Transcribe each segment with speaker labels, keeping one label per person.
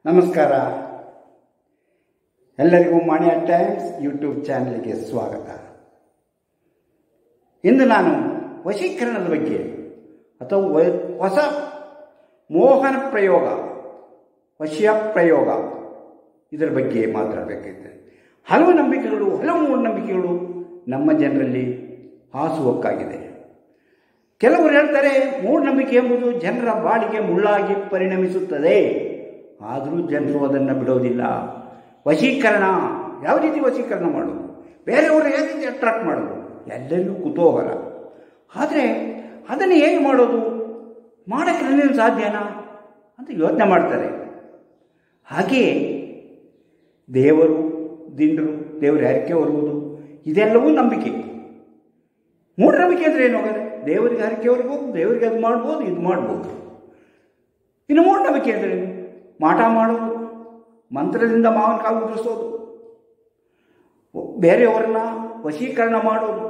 Speaker 1: ನಮಸ್ಕಾರ ಎಲ್ಲರಿಗೂ ಮಾಣಿಯ Times YouTube ಚಾನಲ್ಗೆ ಸ್ವಾಗತ ಇಂದು ನಾನು ವಶೀಕರಣದ ಬಗ್ಗೆ ಅಥವಾ ವ- ಹೊಸ ಮೋಹನ ಪ್ರಯೋಗ ವಶೀಯ ಪ್ರಯೋಗ ಇದರ ಬಗ್ಗೆ ಮಾತಾಡಬೇಕಿದೆ ಹಲವು ನಂಬಿಕೆಗಳು ಹಲವು ಮೂಢನಂಬಿಕೆಗಳು ನಮ್ಮ ಜನರಲ್ಲಿ ಹಾಸುವಕ್ಕಾಗಿದೆ ಕೆಲವರು ಹೇಳ್ತಾರೆ ಮೂಢನಂಬಿಕೆ ಎಂಬುದು ಜನರ ಬಾಳಿಗೆ ಮುಳ್ಳಾಗಿ ಪರಿಣಮಿಸುತ್ತದೆ ಆದರೂ ಜನರು ಅದನ್ನು ಬಿಡೋದಿಲ್ಲ ವಶೀಕರಣ ಯಾವ ರೀತಿ ವಶೀಕರಣ ಮಾಡೋದು ಬೇರೆಯವರು ಯಾವ ರೀತಿ ಅಟ್ರಾಕ್ಟ್ ಮಾಡೋದು ಎಲ್ಲರಿಗೂ ಕುತೂಹಲ ಆದರೆ ಅದನ್ನು ಹೇಗೆ ಮಾಡೋದು ಮಾಡೋಕ್ಕೆ ನನ್ನಿಂದ ಸಾಧ್ಯನಾ ಅಂತ ಯೋಚನೆ ಮಾಡ್ತಾರೆ ಹಾಗೆಯೇ ದೇವರು ದಿಂಡರು ದೇವರ ಹರಕೆ ಹೊರುವುದು ಇದೆಲ್ಲವೂ ನಂಬಿಕೆ ಮೂಢನಂಬಿಕೆ ಅಂದರೆ ಏನು ಹೋಗೋದು ದೇವರಿಗೆ ಹರಕೆ ಹೊರಬೋದು ದೇವರಿಗೆ ಅದು ಮಾಡ್ಬೋದು ಇದು ಮಾಡ್ಬೋದು ಇನ್ನು ಮೂಢನಂಬಿಕೆ ಅಂದರೆ ಏನು ಮಾಟ ಮಾಡೋದು ಮಂತ್ರದಿಂದ ಮಾವಿನಕಾಯಿ ಉದುರಿಸೋದು ಬೇರೆಯವರನ್ನ ವಶೀಕರಣ ಮಾಡೋದು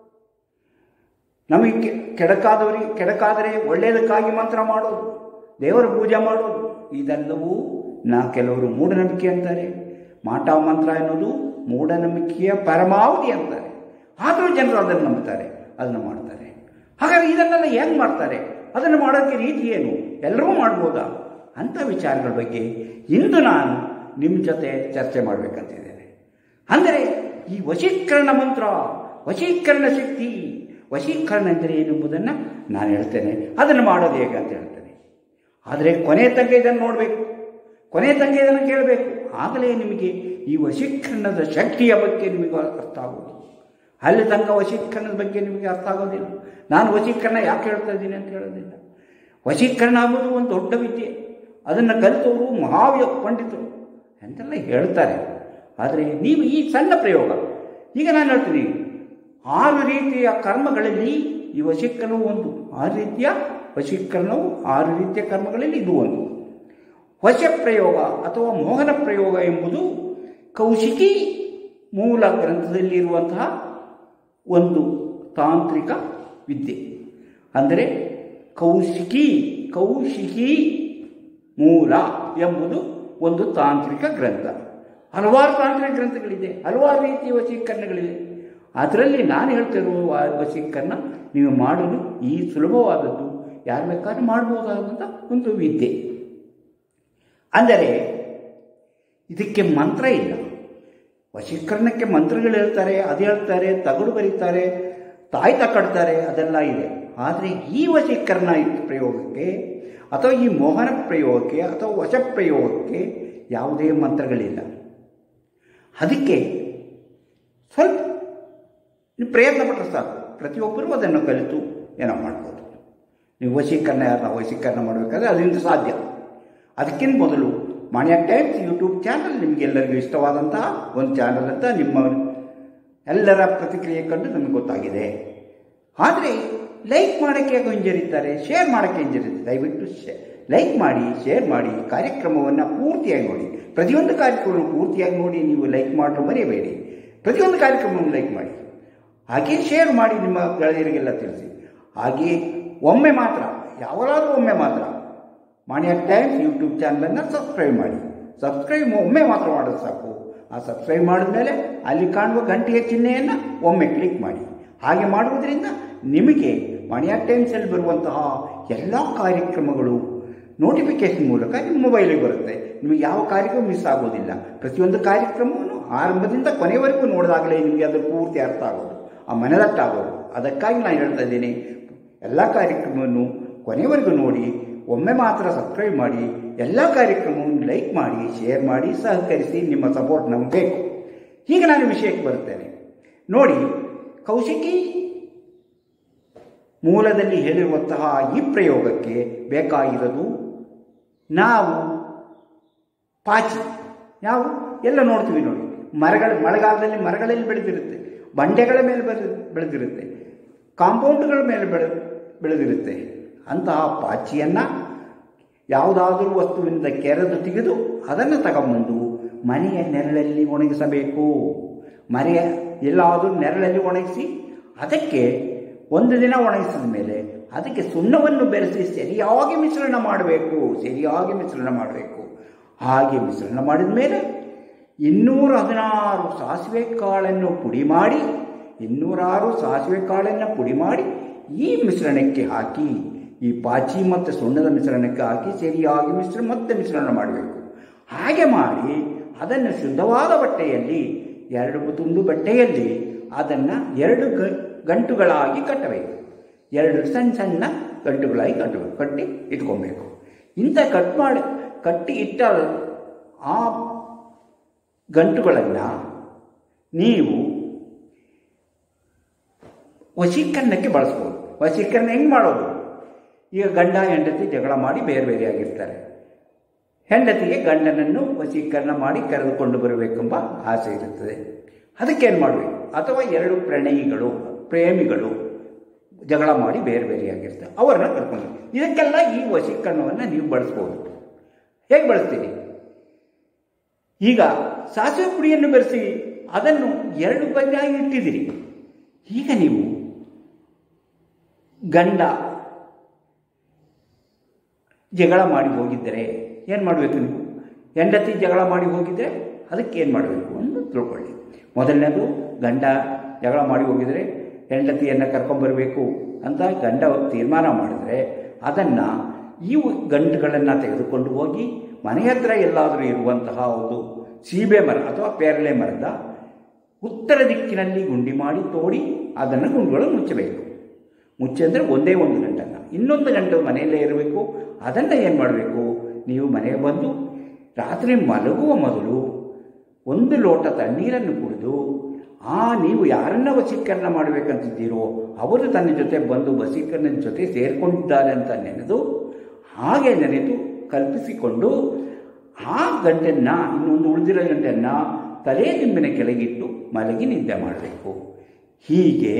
Speaker 1: ನಮಗೆ ಕೆ- ಕೆಡಕಾದವರಿಗೆ ಕೆಡಕಾದರೆ ಒಳ್ಳೆಯದಕ್ಕಾಗಿ ಮಂತ್ರ ಮಾಡೋದು ದೇವರ ಪೂಜೆ ಮಾಡೋದು ಇದೆಲ್ಲವೂ ನಾ ಕೆಲವರು ಮೂಢನಂಬಿಕೆ ಅಂತಾರೆ ಮಾಟ ಮಂತ್ರ ಎನ್ನುವುದು ಮೂಢನಂಬಿಕೆಯ ಪರಮಾವಧಿ ಅಂತಾರೆ ಆದರೂ ಜನರು ಅದನ್ನು ನಂಬುತ್ತಾರೆ ಅದನ್ನು ಮಾಡ್ತಾರೆ ಹಾಗಾದ್ರೆ ಇದನ್ನೆಲ್ಲ ಹೆಂಗೆ ಮಾಡ್ತಾರೆ ಅದನ್ನು ಮಾಡೋಕ್ಕೆ ರೀತಿ ಏನು ಎಲ್ಲರೂ ಮಾಡ್ಬೋದಾ ಅಂಥ ವಿಚಾರಗಳ ಬಗ್ಗೆ ಇಂದು ನಾನು ನಿಮ್ಮ ಜೊತೆ ಚರ್ಚೆ ಮಾಡಬೇಕಂತಿದ್ದೇನೆ ಅಂದರೆ ಈ ವಶೀಕರಣ ಮಂತ್ರ ವಶೀಕರಣ ಶಕ್ತಿ ವಶೀಕರಣ ಎಂದರೆ ಏನೆಂಬುದನ್ನು ನಾನು ಹೇಳ್ತೇನೆ ಅದನ್ನು ಮಾಡೋದು ಹೇಗೆ ಅಂತ ಹೇಳ್ತೇನೆ ಆದರೆ ಕೊನೆ ತನಕ ಇದನ್ನು ನೋಡಬೇಕು ಕೊನೆ ತನಕ ಇದನ್ನು ಕೇಳಬೇಕು ಆಗಲೇ ನಿಮಗೆ ಈ ವಶೀಕರಣದ ಶಕ್ತಿಯ ಬಗ್ಗೆ ನಿಮಗೆ ಅರ್ಥ ಆಗೋದು ಅಲ್ಲಿ ತನಕ ವಶೀಕರಣದ ಬಗ್ಗೆ ನಿಮಗೆ ಅರ್ಥ ಆಗೋದಿಲ್ಲ ನಾನು ವಶೀಕರಣ ಯಾಕೆ ಹೇಳ್ತಾ ಇದ್ದೀನಿ ಅಂತ ಹೇಳೋದಿಲ್ಲ ವಶೀಕರಣ ಆಗೋದು ಒಂದು ದೊಡ್ಡ ವಿದ್ಯೆ ಅದನ್ನು ಕಲಿತವರು ಮಹಾವ್ಯ ಪಂಡಿತರು ಅಂತೆಲ್ಲ ಹೇಳ್ತಾರೆ ಆದರೆ ನೀವು ಈ ಸಣ್ಣ ಪ್ರಯೋಗ ಈಗ ನಾನು ಹೇಳ್ತೀನಿ ಆರು ರೀತಿಯ ಕರ್ಮಗಳಲ್ಲಿ ಈ ವಶೀಕರಣವು ಒಂದು ಆರು ರೀತಿಯ ವಶೀಕರಣವು ಆರು ರೀತಿಯ ಕರ್ಮಗಳಲ್ಲಿ ಇದು ಒಂದು ವಶ ಪ್ರಯೋಗ ಅಥವಾ ಮೋಹನ ಪ್ರಯೋಗ ಎಂಬುದು ಕೌಶಿಕಿ ಮೂಲ ಗ್ರಂಥದಲ್ಲಿರುವಂತಹ ಒಂದು ತಾಂತ್ರಿಕ ವಿದ್ಯೆ ಅಂದರೆ ಕೌಶಿಕಿ ಕೌಶಿಕಿ ಮೂಲ ಎಂಬುದು ಒಂದು ತಾಂತ್ರಿಕ ಗ್ರಂಥ ಹಲವಾರು ತಾಂತ್ರಿಕ ಗ್ರಂಥಗಳಿದೆ ಹಲವಾರು ರೀತಿಯ ವಶೀಕರಣಗಳಿದೆ ಅದರಲ್ಲಿ ನಾನು ಹೇಳ್ತಿರುವ ವ- ವಶೀಕರಣ ನೀವು ಮಾಡಲು ಈ ಸುಲಭವಾದದ್ದು ಯಾರು ಬೇಕಾದ್ರೂ ಮಾಡ್ಬೋದಾದಂಥ ಒಂದು ವಿದ್ಯೆ ಅಂದರೆ ಇದಕ್ಕೆ ಮಂತ್ರ ಇಲ್ಲ ವಶೀಕರಣಕ್ಕೆ ಮಂತ್ರಗಳು ಹೇಳ್ತಾರೆ ಅದು ಹೇಳ್ತಾರೆ ತಗಡು ಬರೀತಾರೆ ತಾಯ್ತ ಕಟ್ತಾರೆ ಅದೆಲ್ಲ ಇದೆ ಆದರೆ ಈ ವಶೀಕರಣ ಪ್ರಯೋಗಕ್ಕೆ ಅಥವಾ ಈ ಮೋಹನ ಪ್ರಯೋಗಕ್ಕೆ ಅಥವಾ ವಶ ಪ್ರಯೋಗಕ್ಕೆ ಯಾವುದೇ ಮಂತ್ರಗಳಿಲ್ಲ ಅದಕ್ಕೆ ಸ್ವಲ್ಪ ನೀವು ಪ್ರಯತ್ನ ಪಟ್ಟರೆ ಸಾಕು ಪ್ರತಿಯೊಬ್ಬರೂ ಅದನ್ನು ಕಲಿತು ಏನೋ ಮಾಡ್ಬೋದು ನೀವು ವಶೀಕರಣ ಯಾರನ್ನ ವಶೀಕರಣ ಮಾಡಬೇಕಾದ್ರೆ ಅದರಿಂದ ಸಾಧ್ಯ ಅದಕ್ಕಿಂತ ಮೊದಲು ಮಾನ್ಯ ಟೈಮ್ಸ್ ಯೂಟ್ಯೂಬ್ ಚಾನಲ್ ನಿಮಗೆಲ್ಲರಿಗೂ ಇಷ್ಟವಾದಂತಹ ಒಂದು ಚಾನಲ್ ಅಂತ ನಿಮ್ಮ ಎಲ್ಲರ ಪ್ರತಿಕ್ರಿಯೆ ಕಂಡು ನಮಗೆ ಗೊತ್ತಾಗಿದೆ ಆದರೆ ಲೈಕ್ ಮಾಡೋಕ್ಕೆ ಯಾಕೆ ಹಿಂಜರಿತಾರೆ ಶೇರ್ ಮಾಡೋಕ್ಕೆ ಹಿಂಜರಿತಾರೆ ದಯವಿಟ್ಟು ಶೇ ಲೈಕ್ ಮಾಡಿ ಶೇರ್ ಮಾಡಿ ಕಾರ್ಯಕ್ರಮವನ್ನು ಪೂರ್ತಿಯಾಗಿ ನೋಡಿ ಪ್ರತಿಯೊಂದು ಕಾರ್ಯಕ್ರಮವನ್ನು ಪೂರ್ತಿಯಾಗಿ ನೋಡಿ ನೀವು ಲೈಕ್ ಮಾಡಲು ಮರೆಯಬೇಡಿ ಪ್ರತಿಯೊಂದು ಕಾರ್ಯಕ್ರಮವನ್ನು ಲೈಕ್ ಮಾಡಿ ಹಾಗೆ ಶೇರ್ ಮಾಡಿ ನಿಮ್ಮ ಗೆಳೆಯರಿಗೆಲ್ಲ ತಿಳಿಸಿ ಹಾಗೆಯೇ ಒಮ್ಮೆ ಮಾತ್ರ ಯಾವಾಗಲಾದರೂ ಒಮ್ಮೆ ಮಾತ್ರ ಮಾಣಿಯ ಟೈಮ್ಸ್ ಯೂಟ್ಯೂಬ್ ಚಾನಲನ್ನು ಸಬ್ಸ್ಕ್ರೈಬ್ ಮಾಡಿ ಸಬ್ಸ್ಕ್ರೈಬ್ ಒಮ್ಮೆ ಮಾತ್ರ ಮಾಡೋದು ಸಾಕು ಆ ಸಬ್ಸ್ಕ್ರೈಬ್ ಮಾಡಿದ್ಮೇಲೆ ಅಲ್ಲಿ ಕಾಣುವ ಗಂಟೆಯ ಚಿಹ್ನೆಯನ್ನು ಒಮ್ಮೆ ಕ್ಲಿಕ್ ಮಾಡಿ ಹಾಗೆ ಮಾಡುವುದರಿಂದ ನಿಮಗೆ ಮಾಣಿಯ ಟೈಮ್ಸಲ್ಲಿ ಬರುವಂತಹ ಎಲ್ಲ ಕಾರ್ಯಕ್ರಮಗಳು ನೋಟಿಫಿಕೇಶನ್ ಮೂಲಕ ನಿಮ್ಮ ಮೊಬೈಲಿಗೆ ಬರುತ್ತೆ ನಿಮಗೆ ಯಾವ ಕಾರ್ಯಕ್ರಮ ಮಿಸ್ ಆಗೋದಿಲ್ಲ ಪ್ರತಿಯೊಂದು ಕಾರ್ಯಕ್ರಮವನ್ನು ಆರಂಭದಿಂದ ಕೊನೆಯವರೆಗೂ ನೋಡಿದಾಗಲೇ ನಿಮಗೆ ಅದು ಪೂರ್ತಿ ಅರ್ಥ ಆಗೋದು ಆ ಮನದಟ್ಟಾಗೋದು ಅದಕ್ಕಾಗಿ ನಾನು ಹೇಳ್ತಾ ಇದ್ದೀನಿ ಎಲ್ಲ ಕಾರ್ಯಕ್ರಮವನ್ನು ಕೊನೆಯವರೆಗೂ ನೋಡಿ ಒಮ್ಮೆ ಮಾತ್ರ ಸಬ್ಸ್ಕ್ರೈಬ್ ಮಾಡಿ ಎಲ್ಲ ಕಾರ್ಯಕ್ರಮವನ್ನು ಲೈಕ್ ಮಾಡಿ ಶೇರ್ ಮಾಡಿ ಸಹಕರಿಸಿ ನಿಮ್ಮ ಸಪೋರ್ಟ್ ನಮಗೆ ಬೇಕು ಈಗ ನಾನು ವಿಷಯಕ್ಕೆ ಬರುತ್ತೇನೆ ನೋಡಿ ಕೌಶಿಕಿ ಮೂಲದಲ್ಲಿ ಹೇಳಿರುವಂತಹ ಈ ಪ್ರಯೋಗಕ್ಕೆ ಬೇಕಾಗಿರೋದು ನಾವು ಪಾಚಿ ನಾವು ಎಲ್ಲ ನೋಡ್ತೀವಿ ನೋಡಿ ಮರಗಳ ಮಳೆಗಾಲದಲ್ಲಿ ಮರಗಳಲ್ಲಿ ಬೆಳೆದಿರುತ್ತೆ ಬಂಡೆಗಳ ಮೇಲೆ ಬೆಳೆ ಬೆಳೆದಿರುತ್ತೆ ಕಾಂಪೌಂಡ್ಗಳ ಮೇಲೆ ಬೆಳೆ ಬೆಳೆದಿರುತ್ತೆ ಅಂತಹ ಪಾಚಿಯನ್ನು ಯಾವುದಾದರೂ ವಸ್ತುವಿನಿಂದ ಕೆರೆದು ತೆಗೆದು ಅದನ್ನು ತಗೊಂಬಂದು ಮನೆಯ ನೆರಳಲ್ಲಿ ಒಣಗಿಸಬೇಕು ಮನೆಯ ಎಲ್ಲಾದರೂ ನೆರಳಲ್ಲಿ ಒಣಗಿಸಿ ಅದಕ್ಕೆ ಒಂದು ದಿನ ಒಣಗಿಸಿದ ಮೇಲೆ ಅದಕ್ಕೆ ಸುಣ್ಣವನ್ನು ಬೆರೆಸಿ ಸರಿಯಾಗಿ ಮಿಶ್ರಣ ಮಾಡಬೇಕು ಸರಿಯಾಗಿ ಮಿಶ್ರಣ ಮಾಡಬೇಕು ಹಾಗೆ ಮಿಶ್ರಣ ಮಾಡಿದ ಮೇಲೆ ಇನ್ನೂರ ಹದಿನಾರು ಸಾಸಿವೆ ಕಾಳನ್ನು ಪುಡಿ ಮಾಡಿ ಇನ್ನೂರಾರು ಸಾಸಿವೆ ಕಾಳನ್ನು ಪುಡಿ ಮಾಡಿ ಈ ಮಿಶ್ರಣಕ್ಕೆ ಹಾಕಿ ಈ ಪಾಚಿ ಮತ್ತು ಸುಣ್ಣದ ಮಿಶ್ರಣಕ್ಕೆ ಹಾಕಿ ಸರಿಯಾಗಿ ಮಿಶ್ರ ಮತ್ತೆ ಮಿಶ್ರಣ ಮಾಡಬೇಕು ಹಾಗೆ ಮಾಡಿ ಅದನ್ನು ಶುದ್ಧವಾದ ಬಟ್ಟೆಯಲ್ಲಿ ಎರಡು ತುಂಡು ಬಟ್ಟೆಯಲ್ಲಿ ಅದನ್ನು ಎರಡು ಗ ಗಂಟುಗಳಾಗಿ ಕಟ್ಟಬೇಕು ಎರಡು ಸಣ್ಣ ಸಣ್ಣ ಗಂಟುಗಳಾಗಿ ಕಟ್ಟಬೇಕು ಕಟ್ಟಿ ಇಟ್ಕೊಬೇಕು ಇಂಥ ಕಟ್ ಮಾಡಿ ಕಟ್ಟಿ ಇಟ್ಟ ಆ ಗಂಟುಗಳನ್ನು ನೀವು ವಶೀಕರಣಕ್ಕೆ ಬಳಸ್ಬೋದು ವಶೀಕರಣ ಹೆಂಗೆ ಮಾಡೋದು ಈಗ ಗಂಡ ಹೆಂಡತಿ ಜಗಳ ಮಾಡಿ ಬೇರೆ ಬೇರೆಯಾಗಿರ್ತಾರೆ ಹೆಂಡತಿಗೆ ಗಂಡನನ್ನು ವಶೀಕರಣ ಮಾಡಿ ಕರೆದುಕೊಂಡು ಬರಬೇಕೆಂಬ ಆಸೆ ಇರುತ್ತದೆ ಅದಕ್ಕೇನು ಮಾಡಬೇಕು ಅಥವಾ ಎರಡು ಪ್ರಣಯಿಗಳು ಪ್ರೇಮಿಗಳು ಜಗಳ ಮಾಡಿ ಬೇರೆ ಬೇರೆಯಾಗಿರ್ತಾರೆ ಅವರನ್ನ ಕರ್ಕೊಂಡು ಇದಕ್ಕೆಲ್ಲ ಈ ವಶೀಕರಣವನ್ನು ನೀವು ಬಳಸ್ಬೋದು ಹೇಗೆ ಬಳಸ್ತೀರಿ ಈಗ ಸಾಸಿವೆ ಪುಡಿಯನ್ನು ಬೆರೆಸಿ ಅದನ್ನು ಎರಡು ಬಗೆಯಾಗಿ ಇಟ್ಟಿದ್ದೀರಿ ಈಗ ನೀವು ಗಂಡ ಜಗಳ ಮಾಡಿ ಹೋಗಿದ್ದರೆ ಏನು ಮಾಡಬೇಕು ನೀವು ಹೆಂಡತಿ ಜಗಳ ಮಾಡಿ ಹೋಗಿದ್ದರೆ ಅದಕ್ಕೆ ಏನು ಮಾಡಬೇಕು ಅಂತ ತಿಳ್ಕೊಳ್ಳಿ ಮೊದಲನೇದು ಗಂಡ ಜಗಳ ಮಾಡಿ ಹೋಗಿದರೆ ಹೆಂಡತಿಯನ್ನು ಕರ್ಕೊಂಬರಬೇಕು ಅಂತ ಗಂಡ ತೀರ್ಮಾನ ಮಾಡಿದರೆ ಅದನ್ನು ಈ ಗಂಟುಗಳನ್ನು ತೆಗೆದುಕೊಂಡು ಹೋಗಿ ಮನೆ ಹತ್ರ ಎಲ್ಲಾದರೂ ಇರುವಂತಹ ಒಂದು ಸೀಬೆ ಮರ ಅಥವಾ ಪೇರಳೆ ಮರದ ಉತ್ತರ ದಿಕ್ಕಿನಲ್ಲಿ ಗುಂಡಿ ಮಾಡಿ ತೋಡಿ ಅದನ್ನು ಗುಂಡುಗಳು ಮುಚ್ಚಬೇಕು ಮುಚ್ಚಿ ಅಂದರೆ ಒಂದೇ ಒಂದು ಗಂಟನ್ನು ಇನ್ನೊಂದು ಗಂಟು ಮನೆಯಲ್ಲೇ ಇರಬೇಕು ಅದನ್ನು ಏನು ಮಾಡಬೇಕು ನೀವು ಮನೆಗೆ ಬಂದು ರಾತ್ರಿ ಮಲಗುವ ಮೊದಲು ಒಂದು ಲೋಟ ತಣ್ಣೀರನ್ನು ಕುಡಿದು ಆ ನೀವು ಯಾರನ್ನ ವಶೀಕರಣ ಮಾಡಬೇಕಂತಿದ್ದೀರೋ ಅವರು ತನ್ನ ಜೊತೆ ಬಂದು ವಶೀಕರಣದ ಜೊತೆ ಸೇರಿಕೊಂಡಿದ್ದಾರೆ ಅಂತ ನೆನೆದು ಹಾಗೆ ನೆನೆದು ಕಲ್ಪಿಸಿಕೊಂಡು ಆ ಗಂಟನ್ನು ಇನ್ನೊಂದು ಉಳಿದಿರೋ ಗಂಟನ್ನು ತಲೆ ದಿಂಬಿನ ಕೆಳಗಿಟ್ಟು ಮಲಗಿ ನಿದ್ದೆ ಮಾಡಬೇಕು ಹೀಗೆ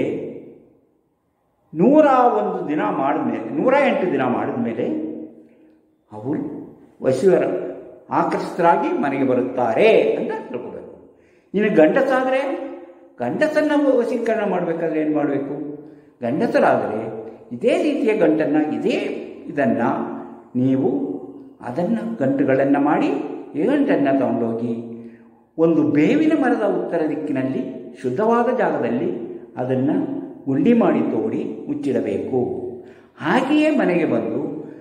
Speaker 1: ನೂರ ಒಂದು ದಿನ ಮಾಡಿದ್ಮೇಲೆ ನೂರ ಎಂಟು ದಿನ ಮಾಡಿದ್ಮೇಲೆ ಅವರು ವಶೀವರ ಆಕರ್ಷಿತರಾಗಿ ಮನೆಗೆ ಬರುತ್ತಾರೆ ಅಂತ ತಿಳ್ಕೋಬೇಕು ಇನ್ನು ಗಂಡಸಾದರೆ ಗಂಡಸನ್ನು ವಶೀಕರಣ ಮಾಡಬೇಕಾದ್ರೆ ಏನು ಮಾಡಬೇಕು ಗಂಡಸರಾದರೆ ಇದೇ ರೀತಿಯ ಗಂಟನ್ನು ಇದೇ ಇದನ್ನು ನೀವು ಅದನ್ನು ಗಂಟುಗಳನ್ನು ಮಾಡಿ ಈ ಗಂಟನ್ನು ತಗೊಂಡೋಗಿ ಒಂದು ಬೇವಿನ ಮರದ ಉತ್ತರ ದಿಕ್ಕಿನಲ್ಲಿ ಶುದ್ಧವಾದ ಜಾಗದಲ್ಲಿ ಅದನ್ನು ಗುಂಡಿ ಮಾಡಿ ತೋಡಿ ಮುಚ್ಚಿಡಬೇಕು ಹಾಗೆಯೇ ಮನೆಗೆ ಬಂದು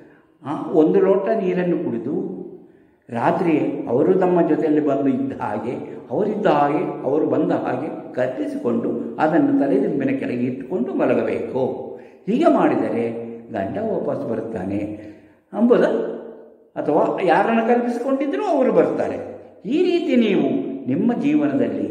Speaker 1: ಒಂದು ಲೋಟ ನೀರನ್ನು ಕುಡಿದು ರಾತ್ರಿ ಅವರು ತಮ್ಮ ಜೊತೆಯಲ್ಲಿ ಬಂದು ಇದ್ದ ಹಾಗೆ ಅವರಿದ್ದ ಹಾಗೆ ಅವರು ಬಂದ ಹಾಗೆ ಕತ್ತಿಸಿಕೊಂಡು ಅದನ್ನು ತಲೆದಿಂಬಿನ ಕೆಳಗೆ ಇಟ್ಟುಕೊಂಡು ಮಲಗಬೇಕು ಹೀಗೆ ಮಾಡಿದರೆ ಗಂಡ ವಾಪಸ್ ಬರುತ್ತಾನೆ ಎಂಬುದು ಅಥವಾ ಯಾರನ್ನು ಕಲ್ಪಿಸಿಕೊಂಡಿದ್ದರೂ ಅವರು ಬರ್ತಾರೆ ಈ ರೀತಿ ನೀವು ನಿಮ್ಮ ಜೀವನದಲ್ಲಿ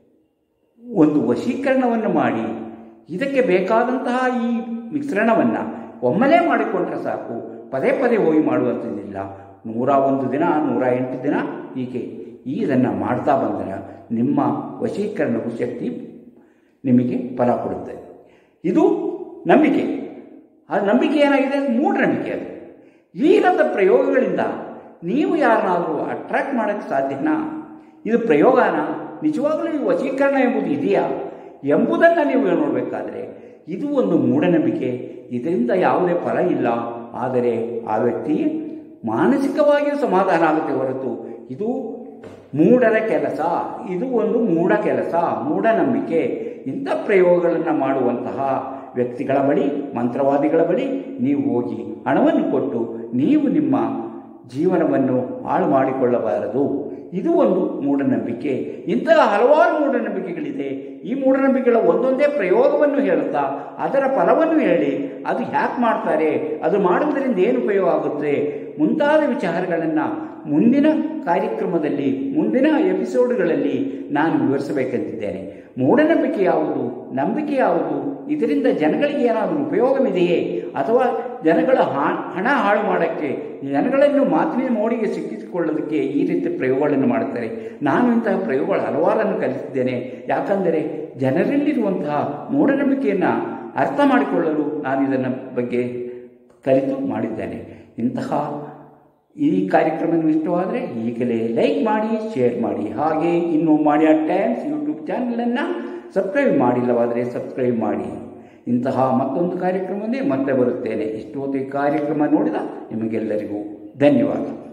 Speaker 1: ಒಂದು ವಶೀಕರಣವನ್ನು ಮಾಡಿ ಇದಕ್ಕೆ ಬೇಕಾದಂತಹ ಈ ಮಿಶ್ರಣವನ್ನು ಒಮ್ಮೆಲೇ ಮಾಡಿಕೊಂಡ್ರೆ ಸಾಕು ಪದೇ ಪದೇ ಹೋಗಿ ಮಾಡುವಂಥದ್ದಿಲ್ಲ ನೂರ ಒಂದು ದಿನ ನೂರ ಎಂಟು ದಿನ ಹೀಗೆ ಈ ಇದನ್ನು ಮಾಡ್ತಾ ಬಂದರೆ ನಿಮ್ಮ ವಶೀಕರಣವು ಶಕ್ತಿ ನಿಮಗೆ ಫಲ ಕೊಡುತ್ತೆ ಇದು ನಂಬಿಕೆ ಆ ನಂಬಿಕೆ ಏನಾಗಿದೆ ಮೂಢನಂಬಿಕೆ ಅದು ಈ ಥರದ ಪ್ರಯೋಗಗಳಿಂದ ನೀವು ಯಾರನ್ನಾದರೂ ಅಟ್ರಾಕ್ಟ್ ಮಾಡೋಕ್ಕೆ ಸಾಧ್ಯನಾ ಇದು ಪ್ರಯೋಗನ ನಿಜವಾಗಲೂ ಈ ವಶೀಕರಣ ಎಂಬುದು ಇದೆಯಾ ಎಂಬುದನ್ನು ನೀವು ನೋಡಬೇಕಾದ್ರೆ ಇದು ಒಂದು ಮೂಢನಂಬಿಕೆ ಇದರಿಂದ ಯಾವುದೇ ಫಲ ಇಲ್ಲ ಆದರೆ ಆ ವ್ಯಕ್ತಿ ಮಾನಸಿಕವಾಗಿಯೂ ಸಮಾಧಾನ ಆಗುತ್ತೆ ಹೊರತು ಇದು ಮೂಢರ ಕೆಲಸ ಇದು ಒಂದು ಮೂಢ ಕೆಲಸ ಮೂಢನಂಬಿಕೆ ಇಂಥ ಪ್ರಯೋಗಗಳನ್ನು ಮಾಡುವಂತಹ ವ್ಯಕ್ತಿಗಳ ಬಳಿ ಮಂತ್ರವಾದಿಗಳ ಬಳಿ ನೀವು ಹೋಗಿ ಹಣವನ್ನು ಕೊಟ್ಟು ನೀವು ನಿಮ್ಮ ಜೀವನವನ್ನು ಹಾಳು ಮಾಡಿಕೊಳ್ಳಬಾರದು ಇದು ಒಂದು ಮೂಢನಂಬಿಕೆ ಇಂತಹ ಹಲವಾರು ಮೂಢನಂಬಿಕೆಗಳಿದೆ ಈ ಮೂಢನಂಬಿಕೆಗಳ ಒಂದೊಂದೇ ಪ್ರಯೋಗವನ್ನು ಹೇಳುತ್ತಾ ಅದರ ಫಲವನ್ನು ಹೇಳಿ ಅದು ಹ್ಯಾಕ್ ಮಾಡ್ತಾರೆ ಅದು ಮಾಡುವುದರಿಂದ ಏನು ಉಪಯೋಗ ಆಗುತ್ತೆ ಮುಂತಾದ ವಿಚಾರಗಳನ್ನು ಮುಂದಿನ ಕಾರ್ಯಕ್ರಮದಲ್ಲಿ ಮುಂದಿನ ಎಪಿಸೋಡ್ಗಳಲ್ಲಿ ನಾನು ವಿವರಿಸಬೇಕೆಂದಿದ್ದೇನೆ ಮೂಢನಂಬಿಕೆ ಯಾವುದು ನಂಬಿಕೆ ಯಾವುದು ಇದರಿಂದ ಜನಗಳಿಗೆ ಏನಾದರೂ ಉಪಯೋಗವಿದೆಯೇ ಅಥವಾ ಜನಗಳ ಹಣ ಹಾಳು ಮಾಡೋಕ್ಕೆ ಜನಗಳನ್ನು ಮಾತಿನ ಮೋಡಿಗೆ ಸಿಕ್ಕಿಸಿಕೊಳ್ಳೋದಕ್ಕೆ ಈ ರೀತಿ ಪ್ರಯೋಗಗಳನ್ನು ಮಾಡುತ್ತಾರೆ ನಾನು ಇಂತಹ ಪ್ರಯೋಗಗಳು ಹಲವಾರನ್ನು ಕಲಿತಿದ್ದೇನೆ ಯಾಕಂದರೆ ಜನರಲ್ಲಿರುವಂತಹ ಮೂಢನಂಬಿಕೆಯನ್ನು ಅರ್ಥ ಮಾಡಿಕೊಳ್ಳಲು ನಾನು ಇದನ್ನ ಬಗ್ಗೆ ಕಲಿತು ಮಾಡಿದ್ದೇನೆ ಇಂತಹ ಈ ಕಾರ್ಯಕ್ರಮ ಇಷ್ಟವಾದರೆ ಈಗಲೇ ಲೈಕ್ ಮಾಡಿ ಶೇರ್ ಮಾಡಿ ಹಾಗೆ ಇನ್ನು ಮಾಡಿ ಟೈಮ್ಸ್ ಯೂಟ್ಯೂಬ್ ಚಾನಲನ್ನು ಸಬ್ಸ್ಕ್ರೈಬ್ ಮಾಡಿಲ್ಲವಾದರೆ ಸಬ್ಸ್ಕ್ರೈಬ್ ಮಾಡಿ ಇಂತಹ ಮತ್ತೊಂದು ಕಾರ್ಯಕ್ರಮವನ್ನೇ ಮತ್ತೆ ಬರುತ್ತೇನೆ ಇಷ್ಟು ಹೊತ್ತು ಈ ಕಾರ್ಯಕ್ರಮ ನೋಡಿದ ನಿಮಗೆಲ್ಲರಿಗೂ ಧನ್ಯವಾದ